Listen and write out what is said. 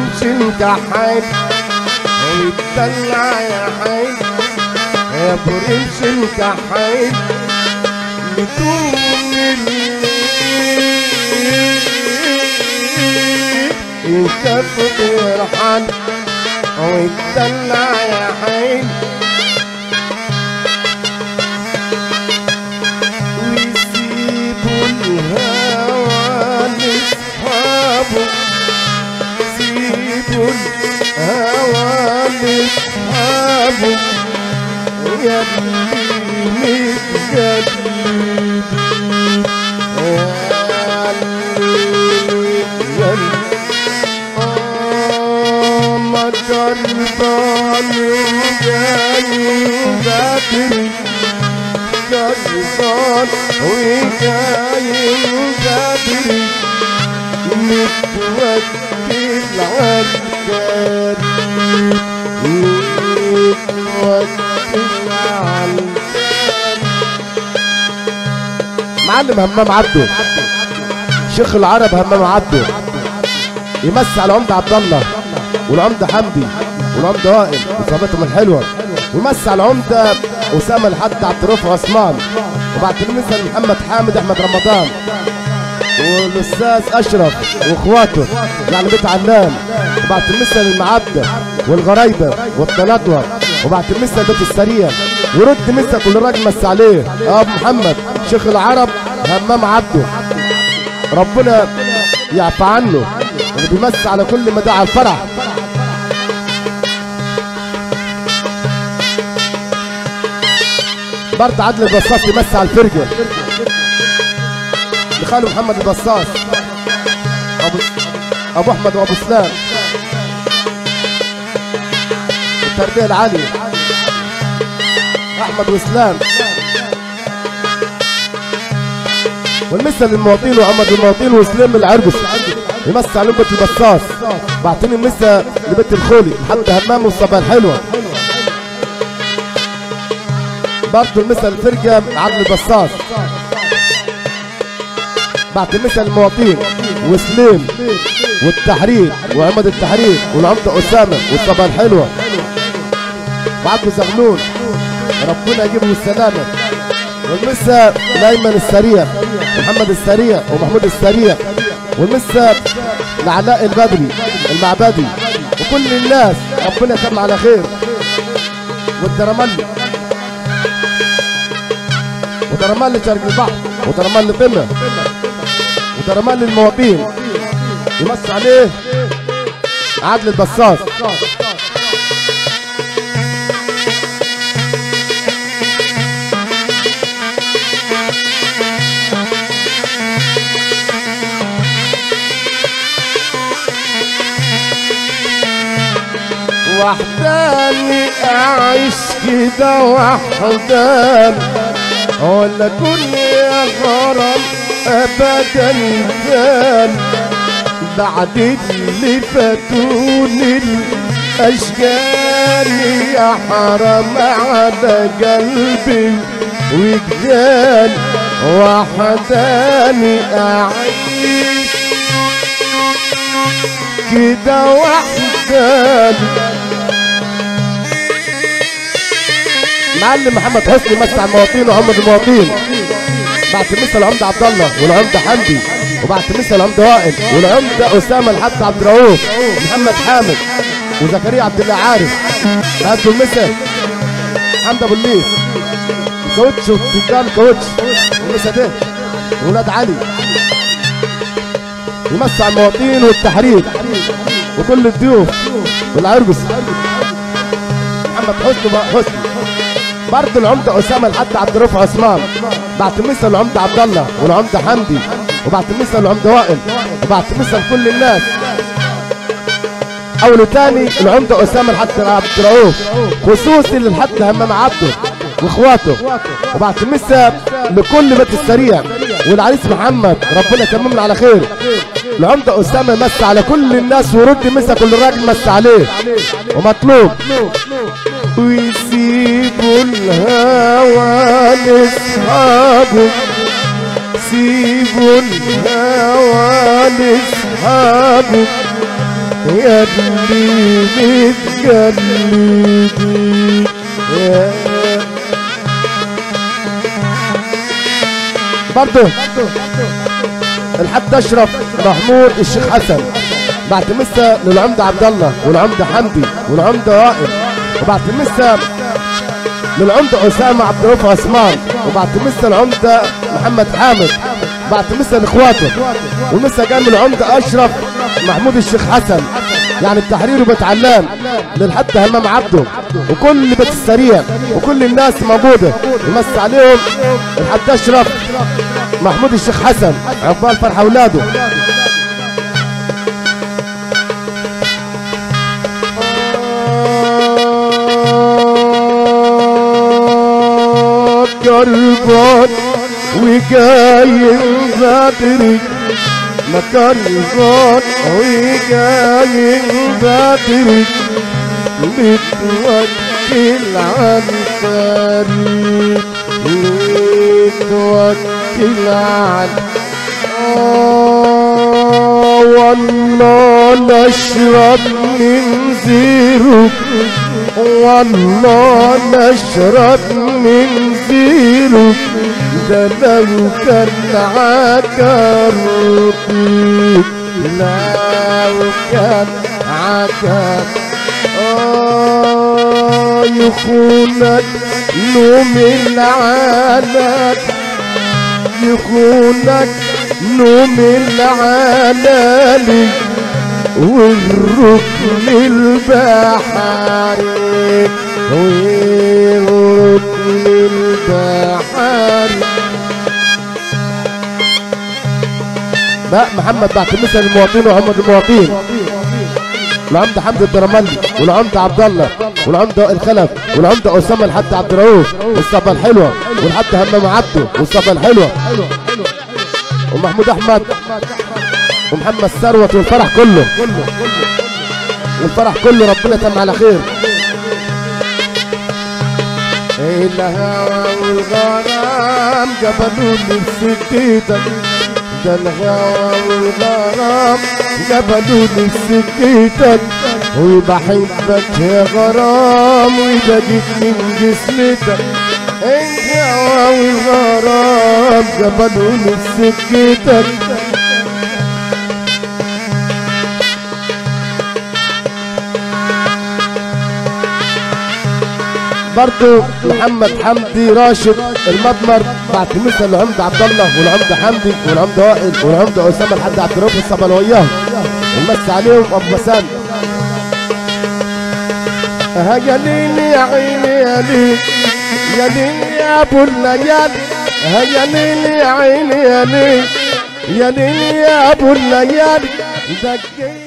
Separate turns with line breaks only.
برمش الكحيل ويتدلع يا حي يا برمش الكحيل بدون الليل انت بترحل ويتدلع يا حي ويسيبوا الهوى لاصحابه سيبوا الهوى لاصحابه يا اللي متجدد يا اللي متجدد آه ما جربان وجاي بدري جربان وجاي بدري متوكل على الكريم متوكل على الكريم معلم همام عبده شيخ العرب همام عبده يمسي على العمده عبد الله والعمده حمدي والعمده وائل وصحبتهم الحلوه ويمسي على العمده اسامه الحد عبد الرؤوف عثمان وبعد المثل محمد حامد احمد رمضان والاستاذ اشرف واخواته يعني بيت علام وبعد المثل المعبده والغرايبه والتنطوه وبعد المثل بيت السريع ورد مثل كل راجل مس عليه ابو محمد شيخ العرب همام عبده ربنا يعفى عنه اللي بيمس على كل مداعي الفرح برد عدل البصاص يمس على الفرقه لخاله محمد البصاص ابو ابو احمد وابو سلام التربيه العاليه احمد وسلام والمثل للمواطنين وعمد المواطنين وسليم العربس يمس على لمبة البصاص بعتني المسا لبيت الخولي محمد همام والصبا الحلوة برضه المثل الفرقة عدل البصاص بعت المثل للمواطنين وسليم والتحرير وعمد التحرير والعمدة أسامة والصبا الحلوة وعبد زغلول ربنا يجيبه السلامة والمسا الأيمن السريع محمد السريع ومحمود السريع والمسا لعلاء البدري المعبدي وكل الناس ربنا يتم على خير والدرملي ودرملي شرق البحر ودرملي قمة ودرملي المواطنين يمس عليه عادل البصاص وحداني اعيش كده وحداني ولا كل يا غرام ابدا كان بعد اللي فاتوني الاشجار يا حرام على قلبي وجدان وحداني اعيش كده وحداني معلم محمد حسني مسع المواطنين وعمد المواطنين بعد مثل العمدة عبد الله والعمدة حمدي وبعد مثل العمدة وائل والعمدة أسامة الحاج عبد الرؤوف محمد حامد وزكريا عبد الله عارف بعد المثل حمد ابو الليل كوتش وتجار كوتش والمثل ده ولاد علي يمسع المواطنين والتحرير وكل الضيوف والعربس محمد حسني بقى حسني برضه العمدة أسامة الحاج عبد الرؤوف عثمان بعد مثل العمدة عبد الله والعمدة حمدي وبعد مثل العمدة وائل وبعد مثل كل الناس أول تاني العمدة أسامة الحاج عبد الرؤوف خصوصي للحاج همام عبده واخواته وبعد مثل لكل بيت السريع والعريس محمد ربنا يتممنا على خير العمدة أسامة مس على كل الناس ورد مسا كل راجل مس عليه ومطلوب ويسيبوا الهوى لاصحابه سيبوا الهوى لاصحابه يا اللي متقلدين يا برضه الحد اشرف محمود الشيخ حسن بعت مسا للعمده عبد الله والعمده حمدي والعمده وائل وبعت مسا للعمده اسامه عبد الرؤوف عثمان وبعت مسا العمده محمد حامد بعت مسا لاخواته ومسا قال العمده اشرف محمود الشيخ حسن يعني التحرير وبيت علام للحد همام عبده وكل بيت السريع وكل الناس موجوده يمس عليهم الحد اشرف محمود الشيخ حسن عقبال فرح اولاده قربان وجاي بدري مكان غان وجاي بدري متوكل عن فريق متوكل عن آه والله نشرب من زيرك والله نشرب من زيرك ده لو كان عكرتي لو كان عكر آه يخونك نوم العالم يخونك نوم العلالي والركن البحري والركن البحري بقى محمد بعت مثل المواطنين وهم المواطنين العمدة حمد الدرملي والعمدة عبد الله والعمدة وائل خلف والعمدة أسامة الحد عبد الرؤوف والصبا الحلوة والحد همام عبده والصبا الحلوة ومحمود أحمد ومحمد ثروت والفرح كله والفرح كله ربنا يتم على خير الهوى والغرام جبلوني بسكتك ده الهوى والغرام جبلوني بسكتك وبحبك يا غرام وبجيت من جسمتك الهوى والغرام جبلوني بسكتك برضو محمد حمدي راشد المضمر بعد مثل العمدة عبد الله والعمدة حمدي والعمدة وائل والعمدة أسامة الحاج عبد الرؤوف الصبل وياهم ومس عليهم أبو بسام ها يا ليل يا عيني يا ليل يا ليل يا ابو الليالي ها يا ليل يا عيني يا ليل يا ليل يا ابو الليالي دقيت